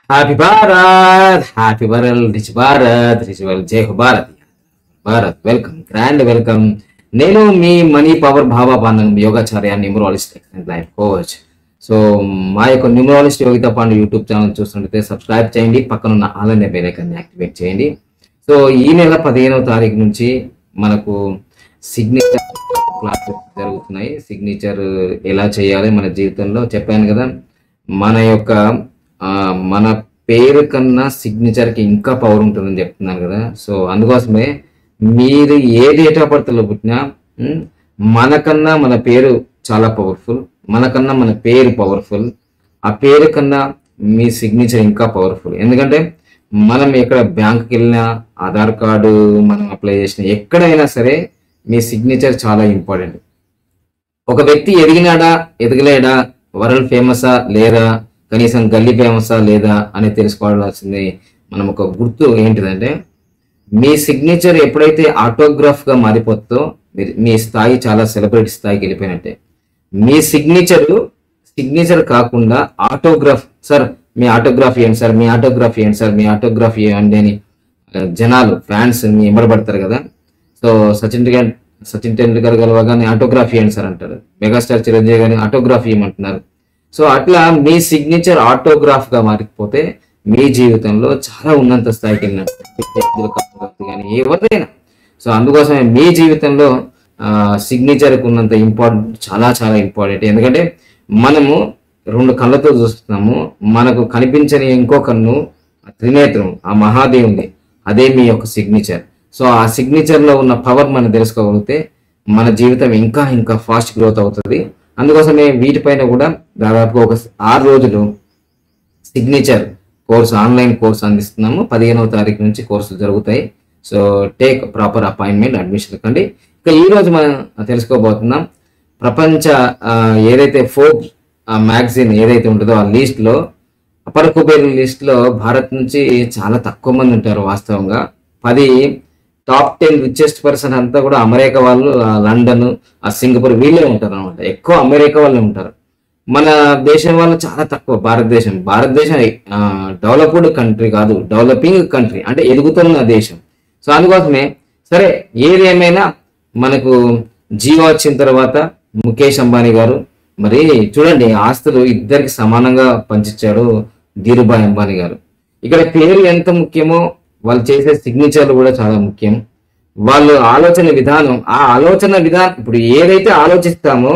Happy Bharat happy world rich Bharat rich world జై హో Bharat Bharat welcome grand welcome నేను మీ మనీ పవర్ భావా పాండం యోగాచార్య numerologist excellent life coach so మా యొక్క numerologist Yogitha Pandu YouTube channel చూస్తుంటే సబ్స్క్రైబ్ చేయండి పక్కన ఉన్న ఆలయ బెల్ ఐకాన్ని యాక్టివేట్ చేయండి సో ఈ నెల పదిహేనవ తారీఖు నుంచి మనకు సిగ్నేచర్ క్లాసెస్ జరుగుతున్నాయి సిగ్నేచర్ ఎలా చేయాలి మన జీవితంలో చెప్పాను కదా మన యొక్క ఆ, మన పేరు కన్నా signature కి ఇంకా పవర్ ఉంటుందని చెప్తున్నాను కదా సో అందుకోసమే మీరు ఏ డేట్ ఆఫ్ బర్త్లో పుట్టినా ఉమ్, మనకన్నా మన పేరు చాలా పవర్ఫుల్ మనకన్నా మన పేరు పవర్ఫుల్ ఆ పేరు కన్నా మీ సిగ్నేచర్ ఇంకా పవర్ఫుల్ ఎందుకంటే మనం ఎక్కడ బ్యాంక్కి వెళ్ళినా ఆధార్ కార్డు మనం అప్లై చేసినా ఎక్కడైనా సరే మీ సిగ్నేచర్ చాలా ఇంపార్టెంట్ ఒక వ్యక్తి ఎదిగినాడా ఎదగలేడా వరల్డ్ ఫేమసా లేదా కనీసం గల్లీ ఫేమసా లేదా అని తెలుసుకోవాల్సింది మనం ఒక గుర్తు ఏంటిదంటే మీ సిగ్నేచర్ ఎప్పుడైతే ఆటోగ్రాఫ్ గా మారిపోతుందో మీరు- మీ స్థాయి చాలా సెలబ్రిటీ స్థాయికి వెళ్ళిపోయినట్టే మీ సిగ్నేచర్ సిగ్నేచర్ కాకుండా ఆటోగ్రాఫ్ సార్ మీ ఆటోగ్రాఫ్ ఇవ్వండి సార్ మీ ఆటోగ్రాఫ్ ఇవ్వండి సార్ మీ ఆటోగ్రాఫ్ ఇవ్వండి అని ఆ, జనాలు ఫ్యాన్స్ మీ ఎంబడబడతారు కదా సో సచిన్ టెండూల్కర్ సచిన్ టెండూల్కర్ గెలవగానే ఆటోగ్రాఫ్ ఇవ్వండి సార్ అంటారు మెగాస్టార్ చిరంజీవి గారిని ఆటోగ్రాఫ్ ఇవ్వమంటున్నారు సో అట్లా మీ సిగ్నేచర్ ఆటోగ్రాఫ్ గా మారిపోతే మీ జీవితంలో చాలా ఉన్నత స్థాయికి వెళ్ళినట్టు వ్యక్తులు కావచ్చు కానీ ఎవరైనా సో అందుకోసమే మీ జీవితంలో సిగ్నేచర్ ఉన్నంత ఇంపార్టెంట్ చాలా చాలా ఇంపార్టెంట్ ఎందుకంటే మనము రెండు కళ్ళతో చూస్తున్నాము మనకు కనిపించని ఇంకో కన్ను ఆ త్రినేత్రం ఆ మహాదేవుంది అదే మీ యొక్క సిగ్నేచర్ సో ఆ సిగ్నేచర్ లో ఉన్న పవర్ మనం తెలుసుకోగలిగితే మన జీవితం ఇంకా ఇంకా ఫాస్ట్ గ్రోత్ అవుతుంది అందుకోసమే వీటిపైన కూడా దాదాపు ఒక ఆరు రోజులు సిగ్నేచర్ కోర్స్ ఆన్లైన్ కోర్స్ అందిస్తున్నాము పదిహేనవ తారీఖు నుంచి కోర్సులు జరుగుతాయి so take proper appointment admission కండి ఇక ఈ రోజు మనం తెలుసుకోబోతున్నాం ప్రపంచ ఆ, ఏదైతే ఫోర్బ్ మ్యాగజైన్ ఏదైతే ఉంటుందో ఆ లిస్ట్ లో అపర్ కుబేర్ లిస్ట్ లో భారత్ నుంచి చాలా తక్కువ మంది ఉంటారు వాస్తవంగా పది టాప్ టెన్ రిచెస్ట్ పర్సన్ అంతా కూడా అమెరికా వాళ్ళు ఆ లండన్ ఆ సింగపూర్ వీళ్ళే ఉంటారు అనమాట ఎక్కువ అమెరికా వాళ్ళే ఉంటారు మన దేశం వాళ్ళు చాలా తక్కువ భారతదేశం భారతదేశం డెవలప్డ్ కంట్రీ కాదు డెవలపింగ్ కంట్రీ అంటే ఎదుగుతున్న దేశం సో అందుకోసమే సరే ఏది ఏమైనా మనకు జియో వచ్చిన తర్వాత ముఖేష్ అంబానీ గారు మరి చూడండి ఆస్తులు ఇద్దరికి సమానంగా పంచిచ్చాడు ధీరుభాయ్ అంబానీ గారు ఇక్కడ పేరు ఎంత ముఖ్యమో వాళ్ళు చేసే సిగ్నేచర్లు కూడా చాలా ముఖ్యం వాళ్ళు ఆలోచన విధానం ఆ ఆలోచన విధానం ఇప్పుడు ఏదైతే ఆలోచిస్తామో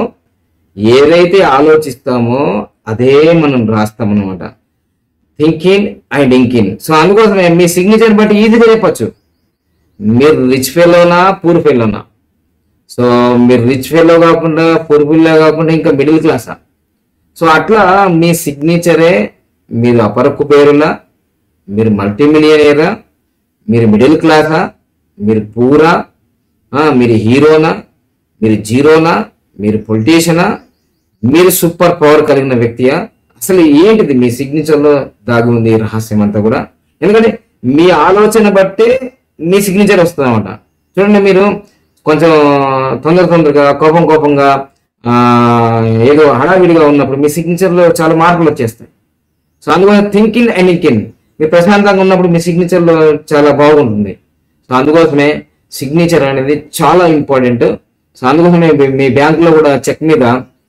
ఏదైతే ఆలోచిస్తామో అదే మనం రాస్తాం అనమాట థింకింగ్ అండ్ ఇంకింగ్ సో అందుకోసమే మీ సిగ్నేచర్ బట్టి ఈజీగా చెప్పచ్చు మీరు రిచ్ ఫెలోనా పూర్ ఫెలోనా సో మీరు రిచ్ ఫెలో కాకుండా పూర్ ఫెలో కాకుండా ఇంకా మిడిల్ క్లాసా సో అట్లా మీ సిగ్నేచరే మీరు అపర కుబేరులా మీరు మల్టీ మిలియనీరా మీరు మిడిల్ క్లాసా మీరు పూరా ఆ, మీరు హీరోనా మీరు జీరోనా మీరు పొలిటీషియనా మీరు సూపర్ పవర్ కలిగిన వ్యక్తియా అసలు ఏంటిది మీ సిగ్నేచర్ లో దాగి ఉంది ఈ రహస్యం అంతా కూడా ఎందుకంటే మీ ఆలోచన బట్టే మీ సిగ్నేచర్ వస్తుంది అనమాట చూడండి మీరు కొంచెం తొందర తొందరగా కోపం కోపంగా ఆ, ఏదో హడావిడిగా ఉన్నప్పుడు మీ సిగ్నేచర్ లో చాలా మార్పులు వచ్చేస్తాయి సో అందువల్ల థింకింగ్ అండ్ ఇంకింగ్ మీరు ప్రశాంతంగా ఉన్నప్పుడు మీ సిగ్నేచర్ లో చాలా బాగుంటుంది సో అందుకోసమే సిగ్నేచర్ అనేది చాలా ఇంపార్టెంట్ సో అందుకోసమే మీ- మీ బ్యాంక్ లో కూడా చెక్ మీద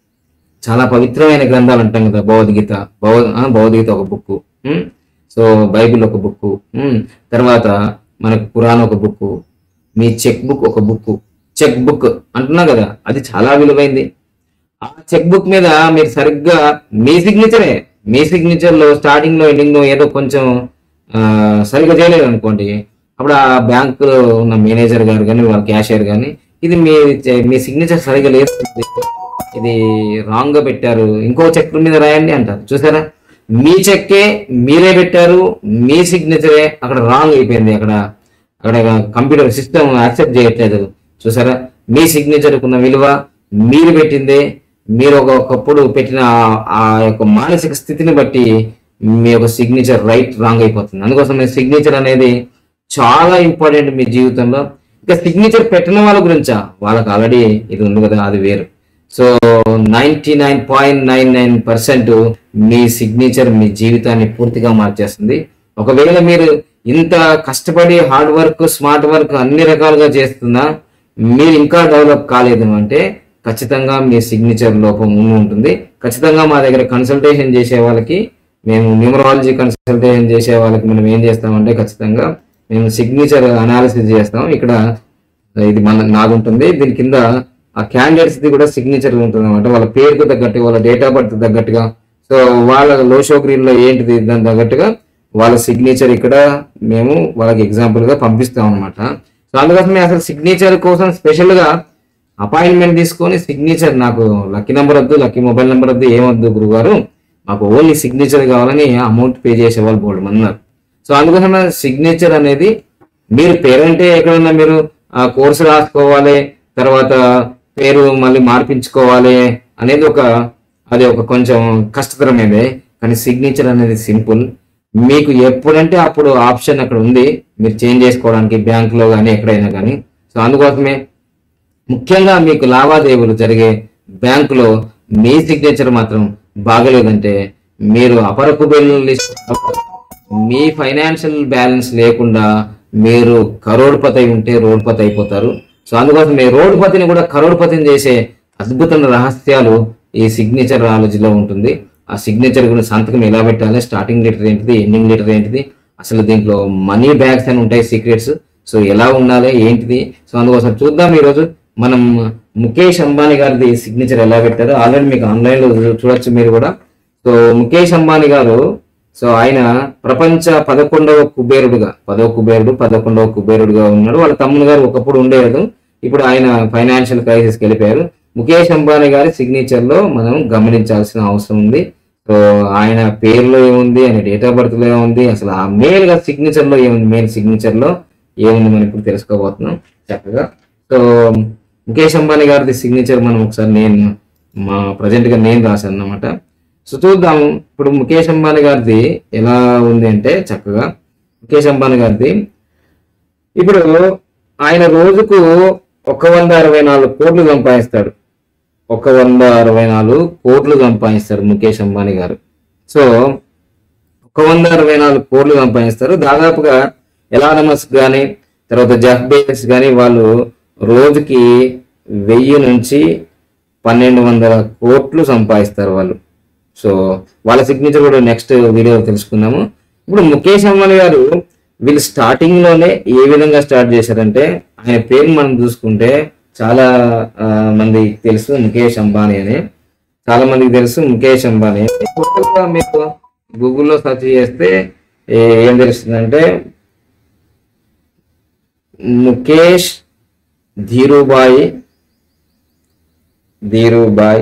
చాలా పవిత్రమైన గ్రంథాలు అంటాం కదా భగవద్గీత భగవ ఆ, భగవద్గీత ఒక బుక్ సో బైబిల్ ఒక బుక్ తర్వాత మనకు పురాణ ఒక బుక్ మీ చెక్ బుక్ ఒక బుక్ చెక్ బుక్ అంటున్నా కదా అది చాలా విలువైంది ఆ చెక్ బుక్ మీద మీరు సరిగ్గా మీ సిగ్నేచరే మీ సిగ్నేచర్ లో స్టార్టింగ్ లో ఎండింగ్ లో ఏదో కొంచెం ఆ, సరిగ్గా చేయలేదు అనుకోండి అప్పుడు ఆ బ్యాంక్ లో ఉన్న మేనేజర్ గారు కానీ వాళ్ళ క్యాషియర్ కానీ ఇది మీ చె- మీ సిగ్నేచర్ సరిగ్గా లేదు ఇది రాంగ్ గా పెట్టారు ఇంకో చెక్ మీద రాయండి అంటారు చూసారా మీ చెక్కే మీరే పెట్టారు మీ సిగ్నేచరే అక్కడ రాంగ్ అయిపోయింది అక్కడ అక్కడ కంప్యూటర్ సిస్టమ్ యాక్సెప్ట్ చేయట్లేదు చూసారా మీ సిగ్నేచర్ ఉన్న విలువ మీరు పెట్టిందే మీరు ఒక ఒకప్పుడు పెట్టిన ఆ- ఆ యొక్క మానసిక స్థితిని బట్టి మీ యొక్క సిగ్నేచర్ రైట్ రాంగ్ అయిపోతుంది అందుకోసం సిగ్నేచర్ అనేది చాలా ఇంపార్టెంట్ మీ జీవితంలో ఇక సిగ్నేచర్ పెట్టిన వాళ్ళ గురించా వాళ్ళకి ఆల్రెడీ ఇది ఉంది కదా అది వేరు so ninety nine point nine nine percent మీ సిగ్నేచర్ మీ జీవితాన్ని పూర్తిగా మార్చేస్తుంది ఒకవేళ మీరు ఇంత కష్టపడి హార్డ్ వర్క్ స్మార్ట్ వర్క్ అన్ని రకాలుగా చేస్తున్నా మీరు ఇంకా డెవలప్ కాలేదు అంటే ఖచ్చితంగా మీ సిగ్నేచర్ లోపం ఉండి ఉంటుంది ఖచ్చితంగా మా దగ్గర కన్సల్టేషన్ చేసే వాళ్ళకి మేము న్యూమరాలజీ కన్సల్టేషన్ చేసే వాళ్ళకి మనం ఏం చేస్తామంటే ఖచ్చితంగా మేము సిగ్నేచర్ అనాలిసిస్ చేస్తాం ఇక్కడ ఇది మన నాది ఉంటుంది దీని కింద ఆ క్యాండిడేట్స్ ది కూడా సిగ్నేచర్ ఉంటుంది అనమాట వాళ్ళ పేరుకు తగ్గట్టు వాళ్ళ డేట్ ఆఫ్ బర్త్ తగ్గట్టుగా సో వాళ్ళ లోషో గ్రీన్ లో ఏంటిది దాని తగ్గట్టుగా వాళ్ళ సిగ్నేచర్ ఇక్కడ మేము వాళ్ళకి ఎగ్జాంపుల్ గా పంపిస్తాం అనమాట సో అందుకోసమే అసలు సిగ్నేచర్ కోసం స్పెషల్ గా అపాయింట్మెంట్ తీసుకొని సిగ్నేచర్ నాకు లక్కీ నెంబర్ వద్దు లక్కీ మొబైల్ నెంబర్ వద్దు ఏమొద్దు గురుగారు మాకు ఓన్లీ సిగ్నేచర్ కావాలని అమౌంట్ పే చేసే వాళ్ళు బోల్డ్ మంది ఉన్నారు సో అందుకోసం సిగ్నేచర్ అనేది మీరు పేరంటే ఎక్కడన్నా మీరు ఆ కోర్సు రాసుకోవాలి తర్వాత పేరు మళ్ళీ మార్పించుకోవాలి అనేది ఒక అది ఒక కొంచెం కష్టతరమైనదే కానీ సిగ్నేచర్ అనేది సింపుల్ మీకు ఎప్పుడంటే అప్పుడు ఆప్షన్ అక్కడ ఉంది మీరు చేంజ్ చేసుకోవడానికి బ్యాంకులో కానీ ఎక్కడైనా కానీ సో అందుకోసమే ముఖ్యంగా మీకు లావాదేవీలు జరిగే బ్యాంకులో మీ సిగ్నేచర్ మాత్రం బాగలేదంటే మీరు అపర కుబేరుల లిస్ట్ మీ ఫైనాన్షియల్ బ్యాలెన్స్ లేకుండా మీరు కరోడ్పతి అయి ఉంటే రోడ్పతి అయిపోతారు సో అందుకోసం మీ రోడ్పతిని కూడా కరోడ్పతిని చేసే అద్భుతమైన రహస్యాలు ఈ సిగ్నేచర్ ఆలోచనలో ఉంటుంది ఆ సిగ్నేచర్ గురించి సంతకం ఎలా పెట్టాలి స్టార్టింగ్ లెటర్ ఏంటిది ఎండింగ్ లెటర్ ఏంటిది అసలు దీంట్లో మనీ బ్యాగ్స్ అని ఉంటాయి సీక్రెట్స్ సో ఎలా ఉండాలి ఏంటిది సో అందుకోసం చూద్దాం ఈరోజు మనం ముఖేష్ అంబానీ గారిది సిగ్నేచర్ ఎలా పెట్టారో ఆల్రెడీ మీకు ఆన్లైన్ లో చూ- చూడొచ్చు మీరు కూడా సో ముఖేష్ అంబానీ గారు సో ఆయన ప్రపంచ పదకొండవ కుబేరుడుగా పదవ కుబేరుడు పదకొండవ కుబేరుడుగా ఉన్నాడు వాళ్ళ తమ్ముడు గారు ఒకప్పుడు ఉండేది ఇప్పుడు ఆయన ఫైనాన్షియల్ క్రైసిస్కి వెళ్ళిపోయారు ముఖేష్ అంబానీ గారి సిగ్నేచర్ లో మనం గమనించాల్సిన అవసరం ఉంది సో ఆయన పేరులో ఏముంది ఆయన డేట్ ఆఫ్ బర్త్ లో ఏముంది అసలు ఆ మెయిన్ గా సిగ్నేచర్ లో ఏముంది మెయిన్ సిగ్నేచర్ లో ఏముంది మనం ఇప్పుడు తెలుసుకోబోతున్నాం చక్కగా సో ముఖేష్ అంబానీ గారిది సిగ్నేచర్ మనం ఒకసారి నేను మా ప్రజెంట్ గా నేను రాశాను అన్నమాట సో చూద్దాం ఇప్పుడు ముఖేష్ అంబానీ గారిది ఎలా ఉంది అంటే చక్కగా ముఖేష్ అంబానీ గారిది ఇప్పుడు ఆయన రోజుకు ఒక వంద అరవై నాలుగు కోట్లు సంపాదిస్తాడు ఒక వంద అరవై నాలుగు కోట్లు సంపాదిస్తారు ముఖేష్ అంబానీ గారు సో ఒక వంద అరవై నాలుగు కోట్లు సంపాదిస్తారు దాదాపుగా ఎలానమస్ కానీ తర్వాత జెఫ్ బేస్ కానీ వాళ్ళు రోజుకి వెయ్యి నుంచి పన్నెండు వందల కోట్లు సంపాదిస్తారు వాళ్ళు సో వాళ్ళ సిగ్నేచర్ కూడా నెక్స్ట్ వీడియోలో తెలుసుకుందాము ఇప్పుడు ముఖేష్ అంబానీ గారు వీళ్ళు స్టార్టింగ్ లోనే ఏ విధంగా స్టార్ట్ చేశారంటే ఆయన పేరు మనం చూసుకుంటే చాలా ఆ, మందికి తెలుసు ముఖేష్ అంబానీ అని చాలా మందికి తెలుసు ముఖేష్ అంబానీ Total గా మీకు గూగుల్లో సెర్చ్ చేస్తే ఏ- ఏం తెలుస్తుందంటే ముఖేష్ ధీరుబాయి ధీరుబాయ్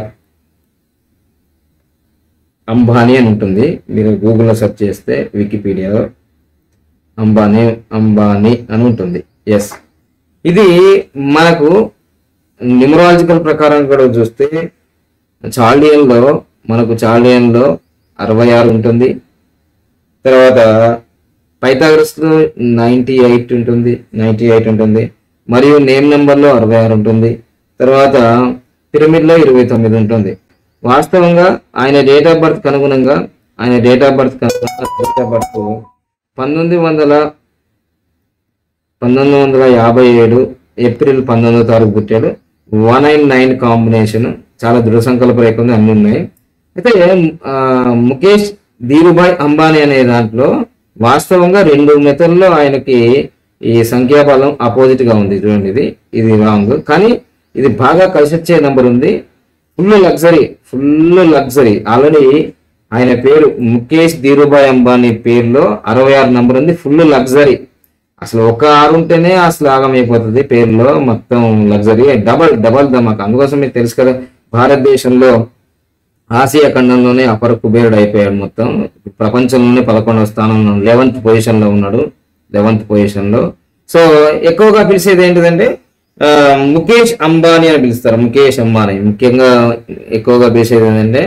అంబానీ అని ఉంటుంది మీరు గూగుల్లో సెర్చ్ చేస్తే వికీపీడియాలో అంబానీ అంబానీ అని ఉంటుంది ఎస్ ఇది మనకు న్యూమరాలజికల్ ప్రకారం కూడా చూస్తే చాల్డియన్లో మనకు చాల్డియన్లో అరవై ఆరు ఉంటుంది తర్వాత పైథాగరస్లో నైంటీ ఎయిట్ ఉంటుంది నైంటీ ఎయిట్ ఉంటుంది మరియు నేమ్ నెంబర్లో అరవై ఆరు ఉంటుంది తర్వాత పిరమిడ్లో ఇరవై తొమ్మిది ఉంటుంది వాస్తవంగా ఆయన డేట్ ఆఫ్ బర్త్ అనుగుణంగా ఆయన date of birth date of birth పంతొమ్మిది వందల పంతొమ్మిది వందల యాభై ఏడు ఏప్రిల్ పంతొమ్మిదో తారీఖు పుట్టాడు వన్ నైన్ నైన్ కాంబినేషన్ చాలా దృఢ సంకల్ప రేఖ ఉంది అన్ని ఉన్నాయి అయితే ఆ, ముఖేష్ ధీరుభాయ్ అంబానీ అనే దాంట్లో వాస్తవంగా రెండు మెథడ్లో ఆయనకి ఈ సంఖ్యాబలం అపోజిట్ గా ఉంది చూడండి ఇది ఇది రాంగ్ కానీ ఇది బాగా కలిసి వచ్చే నెంబర్ ఉంది full luxury full luxury already ఆయన పేరు ముఖేష్ ధీరుభాయ్ అంబానీ పేరులో అరవై ఆరు నంబర్ ఉంది ఫుల్ లగ్జరీ అసలు ఒక ఆరు ఉంటేనే అసలు ఆగమైపోతుంది పేరులో మొత్తం లగ్జరీ డబల్ డబల్ ధమాక్ అందుకోసం మీకు తెలుసు కదా భారతదేశంలో ఆసియా ఖండంలోనే అపర కుబేరుడు అయిపోయాడు మొత్తం ప్రపంచంలోనే పదకొండవ స్థానంలో లెవెంత్ పొజిషన్ లో ఉన్నాడు లెవెంత్ పొజిషన్ లో సో ఎక్కువగా పిలిచేది ఏంటిదంటే ఆ, ముఖేష్ అంబానీ అని పిలుస్తారు ముఖేష్ అంబానీ ముఖ్యంగా ఎక్కువగా పిలిచేది ఏంటంటే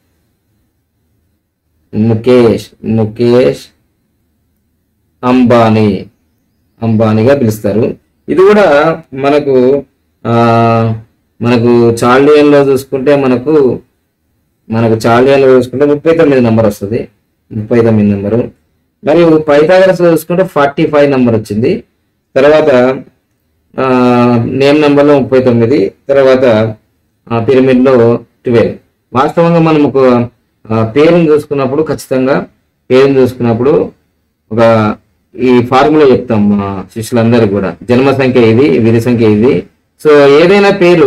ముఖేష్ ముఖేష్ అంబానీ అంబానీగా పిలుస్తారు ఇది కూడా మనకు ఆ మనకు చాల్డియన్లో చూసుకుంటే మనకు మనకు చాల్డియన్లో చూసుకుంటే ముప్పై తొమ్మిది నెంబర్ వస్తుంది ముప్పై తొమ్మిది నెంబరు మరియు పైథాగరస్ చూసుకుంటే ఫార్టీ ఫైవ్ నెంబర్ వచ్చింది తర్వాత ఆ, నేమ్ నెంబర్లో ముప్పై తొమ్మిది తర్వాత ఆ, పిరమిడ్లో ట్వెల్వ్ వాస్తవంగా మనం ఒక ఆ, పేరుని చూసుకున్నప్పుడు ఖచ్చితంగా పేరుని చూసుకున్నప్పుడు ఒక ఈ ఫార్ములా చెప్తాం మా శిష్యులందరికీ కూడా జన్మ సంఖ్య ఇది విధి సంఖ్య ఇది సో ఏదైనా పేరు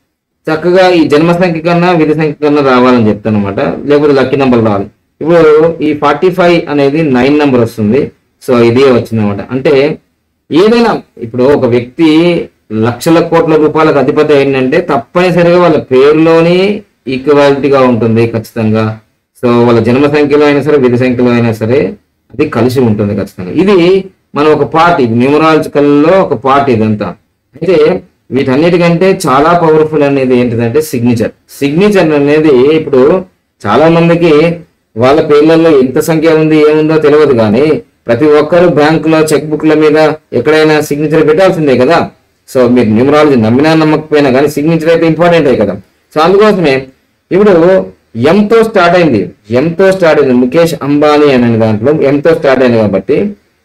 చక్కగా ఈ జన్మ సంఖ్య కన్నా విధి సంఖ్య కన్నా రావాలని చెప్తాను అనమాట లేకపోతే లక్కీ నెంబర్ రావాలి ఇప్పుడు ఈ ఫార్టీ ఫైవ్ అనేది నైన్ నెంబర్ వస్తుంది సో ఇదే వచ్చిందన్నమాట అంటే ఏదైనా ఇప్పుడు ఒక వ్యక్తి లక్షల కోట్ల రూపాయలకు అధిపతి అయిందంటే తప్పనిసరిగా వాళ్ళ పేరులోని ఈక్వాలిటీగా ఉంటుంది ఖచ్చితంగా సో వాళ్ళ జన్మ సంఖ్యలో అయినా సరే విధి సంఖ్యలో అయినా సరే అది కలిసి ఉంటుంది ఖచ్చితంగా ఇది మన ఒక పార్ట్ ఇది న్యూమరాలజికల్ లో ఒక పార్ట్ ఇదంతా అయితే వీటన్నిటికంటే చాలా పవర్ఫుల్ అనేది ఏంటిదంటే సిగ్నేచర్ సిగ్నేచర్ అనేది ఇప్పుడు చాలా మందికి వాళ్ళ పేర్లలో ఎంత సంఖ్య ఉంది ఏముందో తెలియదు కానీ ప్రతి ఒక్కరు బ్యాంకులో చెక్ బుక్ల మీద ఎక్కడైనా సిగ్నేచర్ పెట్టాల్సిందే కదా సో మీరు న్యూమరాలజీ నమ్మినా నమ్మకపోయినా కానీ సిగ్నేచర్ అయితే ఇంపార్టెంట్ కదా సో అందుకోసమే ఇప్పుడు ఎంతో స్టార్ట్ అయింది ఎంతో స్టార్ట్ అయింది ముఖేష్ అంబానీ అనే దాంట్లో ఎంతో స్టార్ట్ అయింది కాబట్టి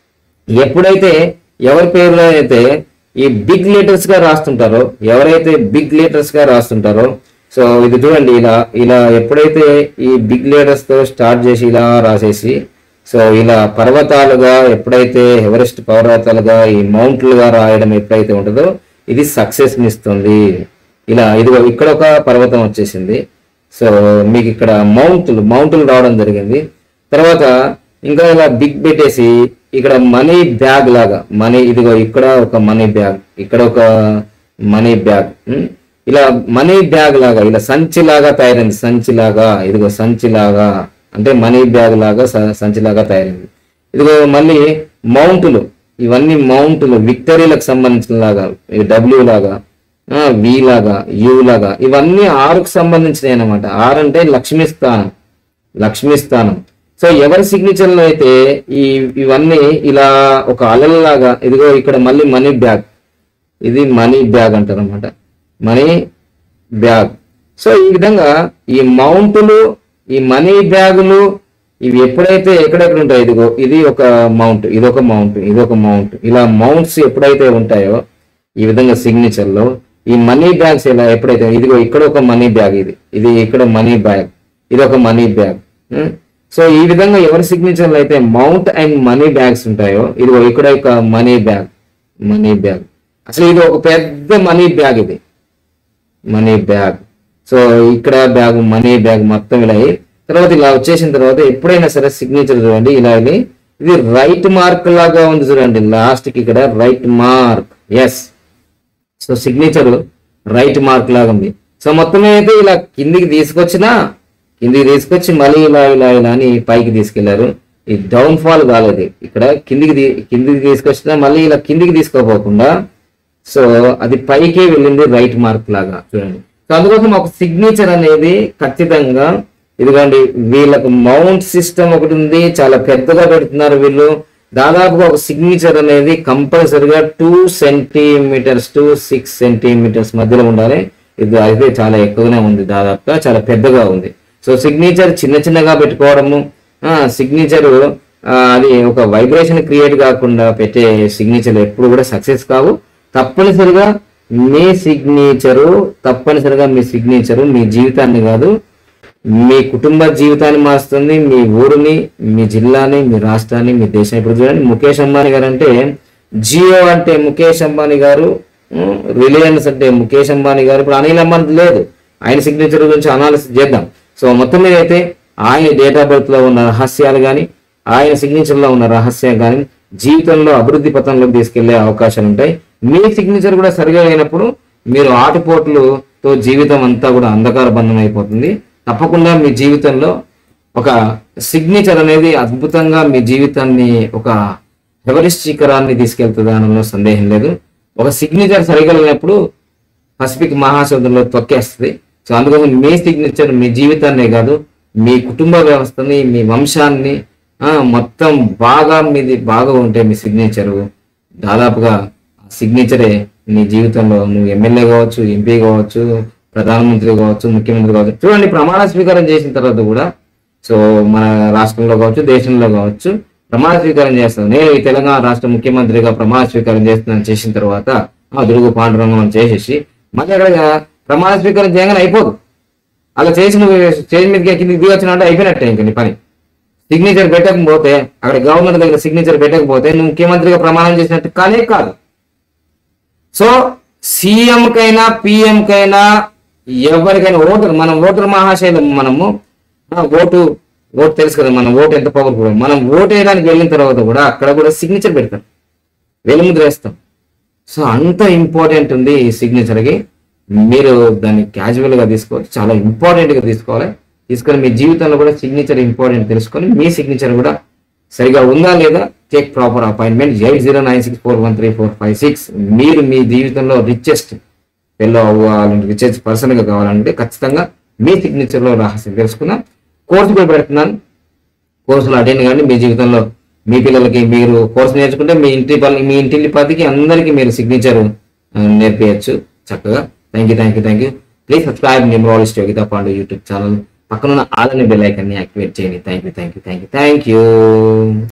ఎప్పుడైతే ఎవరి పేరులో అయితే ఈ బిగ్ లెటర్స్ గా రాస్తుంటారో ఎవరైతే బిగ్ లెటర్స్ గా రాస్తుంటారో సో ఇది చూడండి ఇలా ఇలా ఎప్పుడైతే ఈ బిగ్ లెటర్స్ తో స్టార్ట్ చేసి ఇలా రాసేసి సో ఇలా పర్వతాలుగా ఎప్పుడైతే ఎవరెస్ట్ పర్వతాలుగా ఈ మౌంట్లుగా రాయడం ఎప్పుడైతే ఉంటుందో ఇది సక్సెస్ ఇస్తుంది ఇలా ఇదిగో ఇక్కడ ఒక పర్వతం వచ్చేసింది సో మీకు ఇక్కడ మౌంట్లు మౌంట్లు రావడం జరిగింది తర్వాత ఇంకా ఇలా బిగ్ పెట్టేసి ఇక్కడ మనీ బ్యాగ్ లాగా మనీ ఇదిగో ఇక్కడ ఒక మనీ బ్యాగ్ ఇక్కడ ఒక మనీ బ్యాగ్ ఉం? ఇలా మనీ బ్యాగ్ లాగా ఇలా సంచి లాగా తయారైంది సంచి లాగా ఇదిగో సంచి లాగా అంటే మనీ బ్యాగ్ లాగా స- సంచి లాగా తయారైంది ఇదిగో మళ్ళీ మౌంట్లు ఇవన్నీ మౌంట్లు విక్టరీలకు సంబంధించిన లాగా డబ్ల్యూ లాగా ఆ, వి లాగా యు లాగా ఇవన్నీ ఆరుకు సంబంధించినవి అనమాట ఆరు అంటే లక్ష్మీ స్థానం లక్ష్మీ స్థానం సో ఎవరి సిగ్నేచర్ లో అయితే ఈ ఇవన్నీ ఇలా ఒక అలల్లాగా ఇదిగో ఇక్కడ మళ్ళీ మనీ బ్యాగ్ ఇది మనీ బ్యాగ్ అంటారు అనమాట మనీ బ్యాగ్ సో ఈ విధంగా ఈ మౌంట్లు ఈ మనీ బ్యాగులు ఇవి ఎప్పుడైతే ఎక్కడెక్కడ ఉంటాయి ఇదిగో ఇది ఒక మౌంట్ ఇది ఒక మౌంట్ ఇది ఒక మౌంట్ ఇలా మౌంట్స్ ఎప్పుడైతే ఉంటాయో ఈ విధంగా సిగ్నేచర్ లో ఈ మనీ బ్యాగ్స్ ఇలా ఎప్పుడైతే ఇదిగో ఇక్కడ ఒక మనీ బ్యాగ్ ఇది ఇది ఇక్కడ మనీ బ్యాగ్ ఇది ఒక మనీ బ్యాగ్ సో ఈ విధంగా ఎవరి సిగ్నేచర్లు అయితే మౌంట్ అండ్ మనీ బ్యాగ్స్ ఉంటాయో ఇదిగో ఇక్కడ ఒక మనీ బ్యాగ్ మనీ బ్యాగ్ అసలు ఇది ఒక పెద్ద మనీ బ్యాగ్ ఇది మనీ బ్యాగ్ సో ఇక్కడ బ్యాగ్ మనీ బ్యాగ్ మొత్తం ఇలా అయ్యి తర్వాత ఇలా వచ్చేసిన తర్వాత ఎప్పుడైనా సరే సిగ్నేచర్ చూడండి ఇలా ఇది ఇది రైట్ మార్క్ లాగా ఉంది చూడండి లాస్ట్ కి ఇక్కడ right mark yes so signature right mark లాగా ఉంది సో మొత్తం అయితే ఇలా కిందికి తీసుకొచ్చినా కిందికి తీసుకొచ్చి మళ్ళీ ఇలా ఇలా ఇలా అని పైకి తీసుకెళ్లారు ఈ డౌన్ ఫాల్ కాలేదు ఇక్కడ కిందికి తీ- కిందికి తీసుకొచ్చినా మళ్ళీ ఇలా కిందికి తీసుకోపోకుండా సో అది పైకే వెళ్ళింది రైట్ మార్క్ లాగా చూడండి సో అందుకోసం ఒక సిగ్నేచర్ అనేది ఖచ్చితంగా ఇదిగోండి వీళ్ళకు మౌంట్ సిస్టమ్ ఒకటి ఉంది చాలా పెద్దగా పెడుతున్నారు వీళ్ళు దాదాపుగా ఒక సిగ్నేచర్ అనేది కంపల్సరిగా two centimetres to six centimetres మధ్యలో ఉండాలి ఇది అయితే చాలా ఎక్కువగానే ఉంది దాదాపుగా చాలా పెద్దగా ఉంది సో సిగ్నేచర్ చిన్న చిన్నగా పెట్టుకోవడము సిగ్నేచర్ అది ఒక వైబ్రేషన్ క్రియేట్ కాకుండా పెట్టే సిగ్నేచర్ ఎప్పుడు కూడా సక్సెస్ కావు తప్పనిసరిగా మీ సిగ్నేచరు తప్పనిసరిగా మీ సిగ్నేచరు మీ జీవితాన్ని కాదు మీ కుటుంబ జీవితాన్ని మారుస్తుంది మీ ఊరిని మీ జిల్లాని మీ రాష్ట్రాన్ని మీ దేశం ఇప్పుడు చూడండి ముఖేష్ అంబానీ గారు అంటే జియో అంటే ముఖేష్ అంబానీ గారు ఉమ్, రిలయన్స్ అంటే ముఖేష్ అంబానీ గారు ఇప్పుడు అనిల్ అంబానీ లేదు ఆయన సిగ్నేచర్ గురించి అనాలిసిస్ చేద్దాం సో మొత్తం మీద అయితే ఆయన డేట్ ఆఫ్ బర్త్ లో ఉన్న రహస్యాలు కానీ ఆయన సిగ్నేచర్ లో ఉన్న రహస్యం కానీ జీవితంలో అభివృద్ధి పథంలోకి తీసుకెళ్లే అవకాశాలు ఉంటాయి మీ సిగ్నేచర్ కూడా సరిగా అయినప్పుడు మీరు ఆటుపోట్లతో జీవితం అంతా కూడా అంధకార బంధం అయిపోతుంది తప్పకుండా మీ జీవితంలో ఒక సిగ్నేచర్ అనేది అద్భుతంగా మీ జీవితాన్ని ఒక ఎవరెస్ట్ శిఖరాన్ని తీసుకెళ్తుంది అనడంలో సందేహం లేదు ఒక సిగ్నేచర్ సరిగా లేనప్పుడు పసిఫిక్ మహాసముద్రంలో తొక్కేస్తుంది సో అందుకోసం మీ సిగ్నేచర్ మీ జీవితాన్నే కాదు మీ కుటుంబ వ్యవస్థని మీ వంశాన్ని ఆ, మొత్తం బాగా మీది బాగా ఉంటే మీ సిగ్నేచరు దాదాపుగా ఆ సిగ్నేచరే నీ జీవితంలో నువ్వు ఎమ్మెల్యే కావచ్చు ఎంపీ కావచ్చు ప్రధానమంత్రి కావచ్చు ముఖ్యమంత్రి కావచ్చు చూడండి ప్రమాణ స్వీకారం చేసిన తర్వాత కూడా సో మన రాష్ట్రంలో కావచ్చు దేశంలో కావచ్చు ప్రమాణ స్వీకారం చేస్తాను నేను ఈ తెలంగాణ రాష్ట్ర ముఖ్యమంత్రిగా ప్రమాణ స్వీకారం చేస్తున్నాను చేసిన తర్వాత ఆ దురుగు పాండురంగం అని చేసేసి మళ్ళీ అక్కడ ప్రమాణ స్వీకారం చేయగానే అయిపోదు అలా చేసి నువ్వు స్టేజ్ మీదకి కిందికి దిగి వచ్చినా అంటే అయిపోయినట్టే ఇంక నీ పని సిగ్నేచర్ పెట్టకపోతే అక్కడ గవర్నర్ దగ్గర సిగ్నేచర్ పెట్టకపోతే నువ్వు ముఖ్యమంత్రిగా ప్రమాణం చేసినట్టు కానే కాదు సో సీఎం కైనా పిఎం కైనా ఎవరికైనా ఓటర్ మనం ఓటర్ మహాశైలం మనము ఆ, ఓటు ఓటు తెలుసు కదా మనం ఓటు ఎంత పవర్ఫుల్ మనం ఓటు వేయడానికి వెళ్ళిన తర్వాత కూడా అక్కడ కూడా సిగ్నేచర్ పెడతాం వెలుముద్ర వేస్తాం సో అంత ఇంపార్టెంట్ ఉంది ఈ సిగ్నేచర్కి మీరు దాన్ని క్యాజువల్ గా తీసుకోవచ్చు చాలా ఇంపార్టెంట్ గా తీసుకోవాలి తీసుకొని మీ జీవితంలో కూడా సిగ్నేచర్ ఇంపార్టెంట్ తెలుసుకొని మీ సిగ్నేచర్ కూడా సరిగా ఉందా లేదా take proper appointment eight zero nine six four one three four five six మీరు మీ జీవితంలో రిచెస్ట్ పెళ్ళో అవ్వాలంటే రిచెస్ట్ పర్సన్ గా కావాలంటే ఖచ్చితంగా మీ సిగ్నేచర్ లో రహస్యం తెలుసుకుందాం కోర్సు కూడా పెడుతున్నాను కోర్సులు అటెండ్ కానీ మీ జీవితంలో మీ పిల్లలకి మీరు కోర్సు నేర్చుకుంటే మీ ఇంటి పని మీ ఇంటి పదికి అందరికీ మీరు సిగ్నేచర్ నేర్పించచ్చు చక్కగా thank you thank you thank you please subscribe numerologist Yogitha Pandu YouTube channel పక్కన ఆలని బెల్ ఐకన్ని యాక్టివేట్ చేయండి thank you thank you thank you thank you